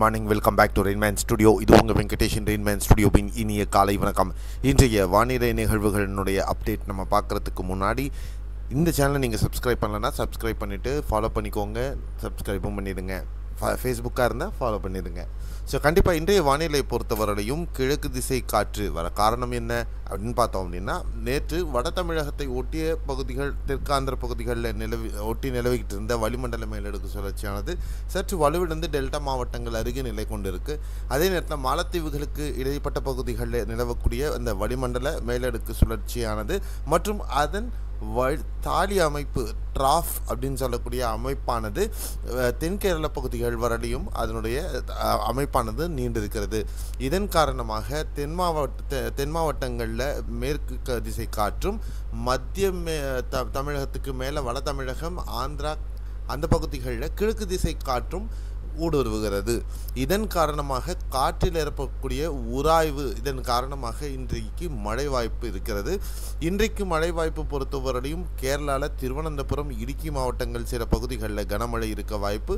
morning welcome back to Rainman studio இது உங்கள் Venkatesan Rainman ஸ்டுடியோவின் இனிய காலை வணக்கம் இன்றைய வானிலை நிகழ்வுகளினுடைய அப்டேட் நம்ம பார்க்குறதுக்கு முன்னாடி இந்த சேனலை நீங்கள் சப்ஸ்கிரைப் பண்ணலன்னா சப்ஸ்கிரைப் பண்ணிவிட்டு ஃபாலோ பண்ணிக்கோங்க சப்ஸ்கிரைபும் பண்ணிடுங்க ஃபேஸ்புக்காக இருந்தால் ஃபாலோ பண்ணிடுங்க ஸோ கண்டிப்பாக இன்றைய வானிலை பொறுத்தவரையிலும் கிழக்கு திசை காற்று வர காரணம் என்ன அப்படின்னு பார்த்தோம் அப்படின்னா நேற்று வட தமிழகத்தை ஒட்டிய பகுதிகள் தெற்காந்திர பகுதிகளில் நிலவி ஒட்டி நிலவிக்கிட்டு இருந்த வளிமண்டல மேலடுக்கு சுழற்சியானது சற்று வலுவிழந்து டெல்டா மாவட்டங்கள் அருகே நிலை கொண்டிருக்கு அதே நேரத்தில் மாலத்தீவுகளுக்கு இடைப்பட்ட பகுதிகளில் நிலவக்கூடிய அந்த வளிமண்டல மேலடுக்கு சுழற்சியானது மற்றும் அதன் வழி தாலி அமைப்பு ட்ராஃப் அப்படின்னு சொல்லக்கூடிய அமைப்பானது அஹ், தென்கேரள பகுதிகள் வரலையும் அதனுடைய அஹ், அமைப்பானது நீண்டிருக்கிறது இதன் காரணமாக தென் மாவட்ட தென் மாவட்டங்களில் மேற்கு க- திசை காற்றும் மத்திய மே த தமிழகத்துக்கு மேலே வட தமிழகம் ஆந்திரா அந்த பகுதிகளில் கிழக்கு திசை காற்றும் ஊடுருவுகிறது இதன் காரணமாக காற்றில் ஏற்படக்கூடிய உராய்வு இதன் காரணமாக இன்றைக்கு மழை வாய்ப்பு இருக்கிறது இன்றைக்கு மழை வாய்ப்பு பொறுத்தவரையும் கேரளாவில் திருவனந்தபுரம் இடுக்கி மாவட்டங்கள் சில பகுதிகளில் கனமழை இருக்க வாய்ப்பு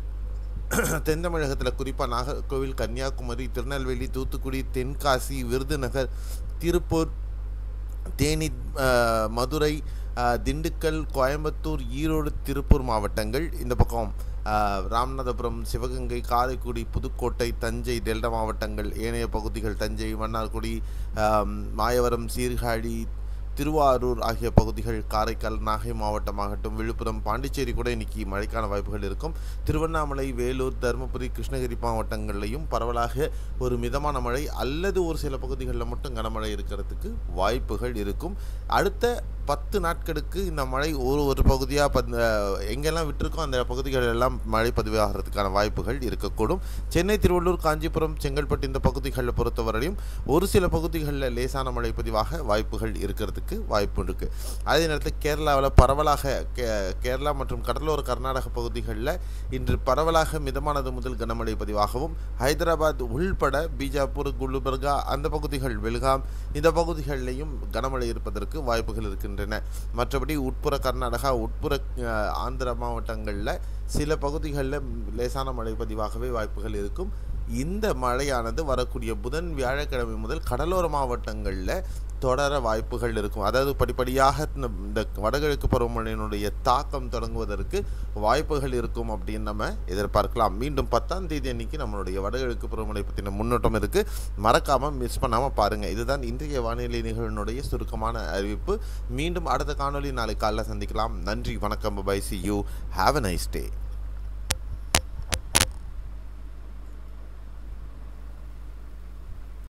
தென் தமிழகத்தில் குறிப்பாக நாகர்கோவில் கன்னியாகுமரி திருநெல்வேலி தூத்துக்குடி தென்காசி விருதுநகர் திருப்பூர் தேனி அஹ், மதுரை அஹ், திண்டுக்கல் கோயம்புத்தூர் ஈரோடு திருப்பூர் மாவட்டங்கள் இந்த பக்கம் அஹ், ராமநாதபுரம் சிவகங்கை காரைக்குடி புதுக்கோட்டை தஞ்சை டெல்டா மாவட்டங்கள் ஏனைய பகுதிகள் தஞ்சை மன்னார்குடி அஹ், மாயவரம் சீர்காழி திருவாரூர் ஆகிய பகுதிகள் காரைக்கால் நாகை மாவட்டமாகட்டும் விழுப்புரம் பாண்டிச்சேரி கூட இன்னைக்கு மழைக்கான வாய்ப்புகள் இருக்கும் திருவண்ணாமலை வேலூர் தருமபுரி கிருஷ்ணகிரி மாவட்டங்கள்லையும் பரவலாக ஒரு மிதமான மழை அல்லது ஒரு சில பகுதிகளில் மட்டும் கனமழை இருக்கிறதுக்கு வாய்ப்புகள் இருக்கும் அடுத்த பத்து நாட்களுக்கு இந்த மழை ஒரு ஒரு பகுதியாக பத் எங்கெல்லாம் விட்டிருக்கோ அந்த பகுதிகள் எல்லாம் மழை பதிவாகிறதுக்கான வாய்ப்புகள் இருக்கக்கூடும் சென்னை திருவள்ளூர் காஞ்சிபுரம் செங்கல்பட்டு இந்த பகுதிகளில் பொறுத்தவரையும் ஒரு சில பகுதிகளில் லேசான மழை பதிவாக வாய்ப்புகள் இருக்கிறதுக்கு வாய்ப்பு இருக்கு அதே நேரத்தில் கேரளாவில் பரவலாக கே கேரளா மற்றும் கடலோர கர்நாடக பகுதிகளில் இன்று பரவலாக மிதமானது முதல் கனமழை பதிவாகவும் ஹைதராபாத் உள்பட பீஜாப்பூர் குல்பர்கா அந்த பகுதிகள் பெல்காம் இந்த பகுதிகளிலையும் கனமழை இருப்பதற்கு வாய்ப்புகள் இருக்கின்றன மற்றபடி உட்புற கர்நாடகா உட்புற அஹ், ஆந்திர மாவட்டங்களில் சில பகுதிகளில் லேசான மழை பதிவாகவே வாய்ப்புகள் இருக்கும் இந்த மழையானது வரக்கூடிய புதன் வியாழக்கிழமை முதல் கடலோர மாவட்டங்களில் தொடர வாய்ப்புகள் இருக்கும் அதாவது படிப்படியாக இந்த இந்த வடகிழக்கு பருவமழையினுடைய தாக்கம் தொடங்குவதற்கு வாய்ப்புகள் இருக்கும் அப்படின்னு நம்ம எதிர்பார்க்கலாம் மீண்டும் பத்தாம் தேதி அன்னைக்கு நம்மளுடைய வடகிழக்கு பருவமழை பற்றின முன்னோட்டம் இருக்குது மறக்காமல் மிஸ் பண்ணாமல் பாருங்கள் இதுதான் இன்றைய வானிலை நிகழ்வினுடைய சுருக்கமான அறிவிப்பு மீண்டும் அடுத்த காணொளி நாளை காலைல சந்திக்கலாம் நன்றி வணக்கம் bye see you have a nice day